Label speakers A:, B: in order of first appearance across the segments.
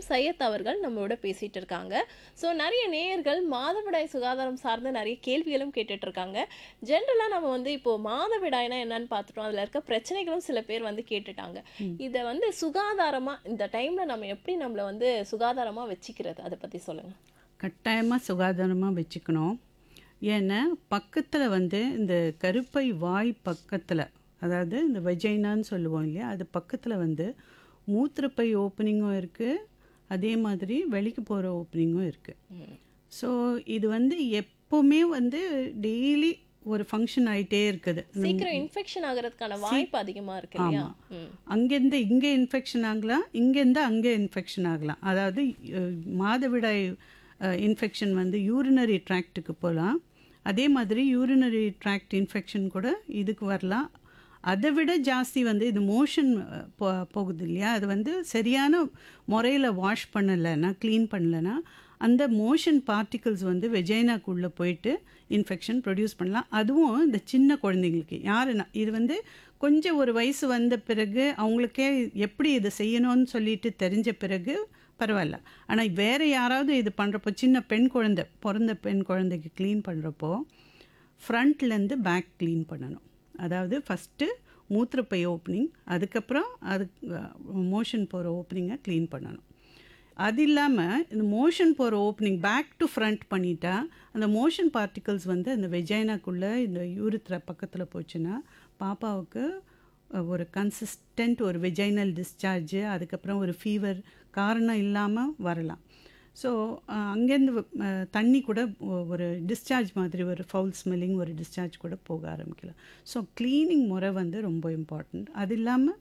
A: சையத் அவர்கள் நம்மளோட பேசிட்டு இருக்காங்க ஸோ நிறைய நேயர்கள் மாதவிடாய் சுகாதாரம் சார்ந்த நிறைய கேள்விகளும் கேட்டுட்டு இருக்காங்க ஜென்ரலாக நம்ம வந்து இப்போ மாதவிடாய்னா என்னன்னு பார்த்துட்டோம் அதில் இருக்க பிரச்சனைகளும் சில பேர் வந்து கேட்டுட்டாங்க இதை வந்து சுகாதாரமாக இந்த டைமில் நம்ம எப்படி நம்மளை வந்து சுகாதாரமாக வச்சுக்கிறது அதை பற்றி சொல்லுங்கள்
B: கட்டாயமாக சுகாதாரமாக வச்சுக்கணும் ஏன்னா பக்கத்தில் வந்து இந்த கருப்பை வாய் பக்கத்தில் அதாவது இந்த வெஜைனான்னு சொல்லுவோம் இல்லையா அது பக்கத்தில் வந்து மூத்திரப்பை ஓப்பனிங்கும் இருக்குது அதே மாதிரி வெளிக்கு போகிற ஓப்பனிங்கும் இருக்குது ஸோ இது வந்து எப்போவுமே வந்து டெய்லி ஒரு ஃபங்க்ஷன் ஆகிட்டே இருக்குது
A: சீக்கிரம் இன்ஃபெக்ஷன் ஆகிறதுக்கான வாய்ப்பு அதிகமாக இருக்கு இல்லையா ம்
B: அங்கேருந்து இங்கே இன்ஃபெக்ஷன் ஆகலாம் இங்கேருந்து அங்கே இன்ஃபெக்ஷன் ஆகலாம் அதாவது அஹ், மாதவிடாய் இன்ஃபெக்ஷன் வந்து யூரினரி ட்ராக்ட்டுக்கு போகலாம் அதே மாதிரி யூரினரி ட்ராக்ட் இன்ஃபெக்ஷன் கூட இதுக்கு வரலாம் அதை விட ஜாஸ்தி வந்து இது மோஷன் போ போகுது இல்லையா அது வந்து சரியான முறையில் வாஷ் பண்ணலைன்னா க்ளீன் பண்ணலைன்னா அந்த மோஷன் பார்ட்டிகல்ஸ் வந்து வெஜைனாக்குள்ளே போயிட்டு இன்ஃபெக்ஷன் ப்ரொடியூஸ் பண்ணலாம் அதுவும் இந்த சின்ன குழந்தைங்களுக்கு யாருன்னா இது வந்து கொஞ்சம் ஒரு வயசு வந்த பிறகு அவங்களுக்கே எப்படி இதை செய்யணும்னு சொல்லிட்டு தெரிஞ்ச பிறகு பரவாயில்ல ஆனால் வேறு யாராவது இது பண்ணுறப்போ சின்ன பெண் குழந்தை பிறந்த பெண் குழந்தைக்கு க்ளீன் பண்ணுறப்போ ஃப்ரண்ட்லேருந்து பேக் க்ளீன் பண்ணணும் அதாவது ஃபஸ்ட்டு மூத்திரப்பை ஓப்பனிங் அதுக்கப்புறம் அது மோஷன் போகிற ஓப்பனிங்கை க்ளீன் பண்ணணும் அது இல்லாமல் இந்த மோஷன் போகிற ஓப்பனிங் பேக் டு ஃப்ரண்ட் பண்ணிட்டா அந்த மோஷன் பார்ட்டிகல்ஸ் வந்து அந்த வெஜைனாக்குள்ளே இந்த யூரித்ரா பக்கத்தில் போச்சுன்னா பாப்பாவுக்கு அஹ், ஒரு கன்சிஸ்டன்ட் ஒரு வெஜைனல் டிஸ்சார்ஜ் அதுக்கப்புறம் ஒரு ஃபீவர் காரணம் இல்லாமல் வரலாம் ஸோ அங்கேருந்து அஹ், தண்ணி கூட ஒ- ஒரு டிஸ்சார்ஜ் மாதிரி ஒரு ஃபவுல் ஸ்மெல்லிங் ஒரு டிஸ்சார்ஜ் கூட போக ஆரம்பிக்கலாம் ஸோ க்ளீனிங் முறை வந்து ரொம்ப இம்பார்ட்டண்ட் அது இல்லாமல்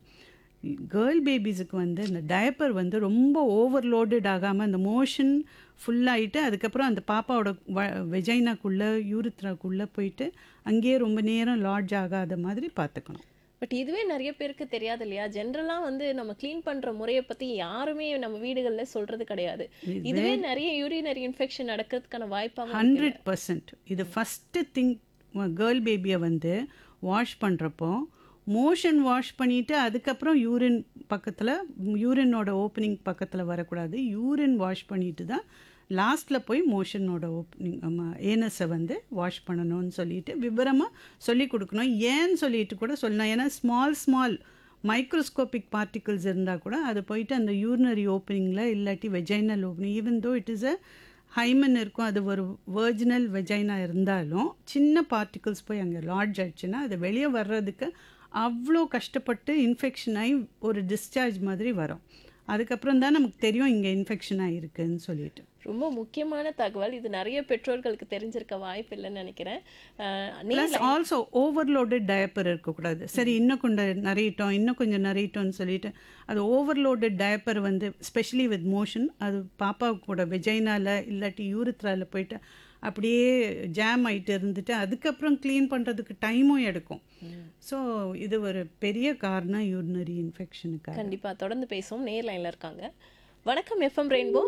B: கேர்ள் பேபிஸுக்கு வந்து இந்த டயப்பர் வந்து ரொம்ப ஓவர்லோடட் ஆகாமல் இந்த மோஷன் ஃபுல்லாகிட்டு அதுக்கப்புறம் அந்த பாப்பாவோட வ வெஜைனாக்குள்ளே யூரித்ராக்குள்ளே போயிட்டு அங்கேயே ரொம்ப நேரம் லாட்ஜ் ஆகாத மாதிரி பார்த்துக்கணும்
A: பட் இதுவே நிறைய பேருக்கு தெரியாது இல்லையா ஜென்ரலாக வந்து நம்ம க்ளீன் பண்ணுற முறையை பற்றி யாருமே நம்ம வீடுகளில் சொல்கிறது கிடையாது இதுவே நிறைய யூரினரி இன்ஃபெக்ஷன் நடக்கிறதுக்கான வாய்ப்பாக
B: ஹண்ட்ரட் பர்சன்ட் இது ஃபஸ்ட்டு திங் கேர்ள் பேபியை வந்து வாஷ் பண்ணுறப்போ மோஷன் வாஷ் பண்ணிவிட்டு அதுக்கப்புறம் யூரின் பக்கத்தில் யூரினோட ஓப்பனிங் பக்கத்தில் வரக்கூடாது யூரின் வாஷ் பண்ணிட்டு தான் லாஸ்ட்டில் போய் மோஷனோட ஓப்பனிங் ஏனஸை வந்து வாஷ் பண்ணணும்னு சொல்லிட்டு விவரமாக சொல்லி கொடுக்கணும் ஏன்னு சொல்லிட்டு கூட சொல்லணும் ஏன்னா ஸ்மால் ஸ்மால் மைக்ரோஸ்கோபிக் பார்ட்டிகல்ஸ் இருந்தால் கூட அது போயிட்டு அந்த யூரினரி ஓப்பனிங்கில் இல்லாட்டி vaginal opening even though it is a hymen இருக்கும் அது ஒரு வெர்ஜினல் வெஜைனா இருந்தாலும் சின்ன பார்ட்டிகல்ஸ் போய் அங்கே லாட்ஜ் ஆயிடுச்சுன்னா அது வெளியே வர்றதுக்கு அவ்வளோ கஷ்டப்பட்டு இன்ஃபெக்ஷன் ஆகி ஒரு டிஸ்சார்ஜ் மாதிரி வரும் அதுக்கப்புறம் தான் நமக்கு தெரியும் இங்கே இன்ஃபெக்ஷன் ஆகிருக்குன்னு சொல்லிட்டு
A: ரொம்ப முக்கியமான தகவல் இது நிறைய பெற்றோர்களுக்கு தெரிஞ்சிருக்க வாய்ப்பு இல்லைன்னு நினைக்கிறேன் அஹ், நீ-
B: ப்ளஸ் ஆல்சோ ஓவர்லோடட் டயப்பர் இருக்கக்கூடாது சரி இன்னும் கொஞ்சம் நிறையிட்டோம் இன்னும் கொஞ்சம் நிறையிட்டோம்னு சொல்லிட்டு அது ஓவர்லோடட் டயப்பர் வந்து ஸ்பெஷலி வித் மோஷன் அது பாப்பாவுக்கு கூட வெஜைனால இல்லாட்டி யூரித்ரால போயிட்டு அப்படியே ஜாம் ஆயிட்டு இருந்துட்டு அதுக்கப்புறம் க்ளீன் பண்ணுறதுக்கு டைமும் எடுக்கும் ஸோ இது ஒரு பெரிய காரணம் யூரினரி இன்ஃபெக்ஷனுக்காக
A: கண்டிப்பா தொடர்ந்து பேசுவோம் நேர் லைன்ல இருக்காங்க வணக்கம் எஃப்எம் ரெயின்போ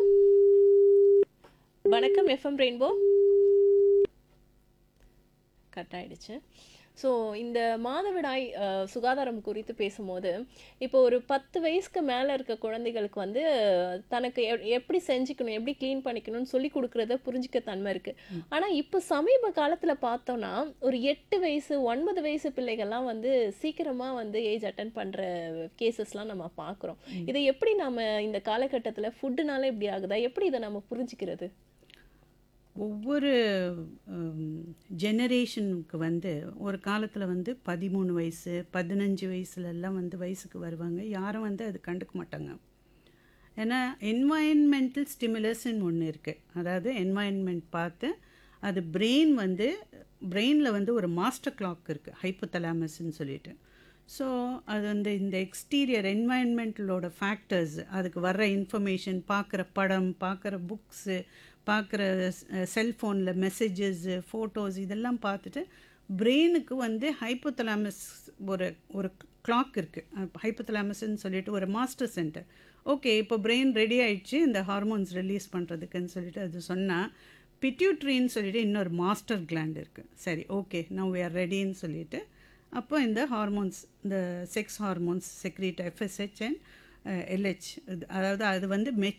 A: வணக்கம் எஃப்எம் ரெயின்போ கட் ஆயிடுச்சு ஸோ இந்த மாதவிடாய் அஹ், சுகாதாரம் குறித்து பேசும்போது இப்போ ஒரு பத்து வயசுக்கு மேலே இருக்க குழந்தைகளுக்கு வந்து அஹ், தனக்கு எ- எப்படி செஞ்சுக்கணும் எப்படி க்ளீன் பண்ணிக்கணும்னு சொல்லி கொடுக்குறத புரிஞ்சுக்க தன்மை இருக்கு ஆனால் இப்போ சமீப காலத்தில் பார்த்தோன்னா ஒரு எட்டு வயசு ஒன்பது வயசு பிள்ளைகள்லாம் வந்து சீக்கிரமாக வந்து ஏஜ் அட்டன் பண்ணுற கேசஸ்லாம் நம்ம பார்க்குறோம் இதை எப்படி நம்ம இந்த காலகட்டத்தில் ஃபுட்டுனால இப்படி ஆகுதா எப்படி இதை நம்ம புரிஞ்சுக்கிறது
B: ஒவ்வொரு ஜெனரேஷனுக்கு வந்து ஒரு காலத்தில் வந்து பதிமூணு வயசு பதினஞ்சு வயசுலலாம் வந்து வயசுக்கு வருவாங்க யாரும் வந்து அது கண்டுக்க மாட்டாங்க ஏன்னா என்வாயன்மெண்டல் ஸ்டிமுலஸ்ன்னு ஒன்று இருக்குது அதாவது என்வாயன்மெண்ட் பார்த்து அது பிரெயின் வந்து பிரெயினில் வந்து ஒரு மாஸ்டர் கிளாக் இருக்குது ஹைப்போதலாமஸ்ன்னு சொல்லிட்டு ஸோ அது வந்து இந்த எக்ஸ்டீரியர் என்வாயன்மெண்டலோட ஃபேக்டர்ஸ் அதுக்கு வர்ற இன்ஃபர்மேஷன் பார்க்குற படம் பார்க்குற புக்ஸு பார்க்குற செல்ஃபோனில் மெசேஜஸ் ஃபோட்டோஸ் இதெல்லாம் பார்த்துட்டு பிரெயினுக்கு வந்து ஹைப்போதலாமஸ் ஒரு ஒரு கிளாக் இருக்குது ஹைப்போதலாமஸ்ன்னு சொல்லிட்டு ஒரு மாஸ்டர் சென்டர் ஓகே இப்போ பிரெயின் ரெடி ஆயிடுச்சு இந்த ஹார்மோன்ஸ் ரிலீஸ் பண்ணுறதுக்குன்னு சொல்லிட்டு அது சொன்னால் பிட்யூட்ரின்னு சொல்லிட்டு இன்னொரு மாஸ்டர் கிளாண்ட் இருக்குது சரி ஓகே நவ் we are ரெடின்னு சொல்லிட்டு அப்போ இந்த ஹார்மோன்ஸ் இந்த sex hormones secrete FSH and LH அதாவது அது வந்து மெச்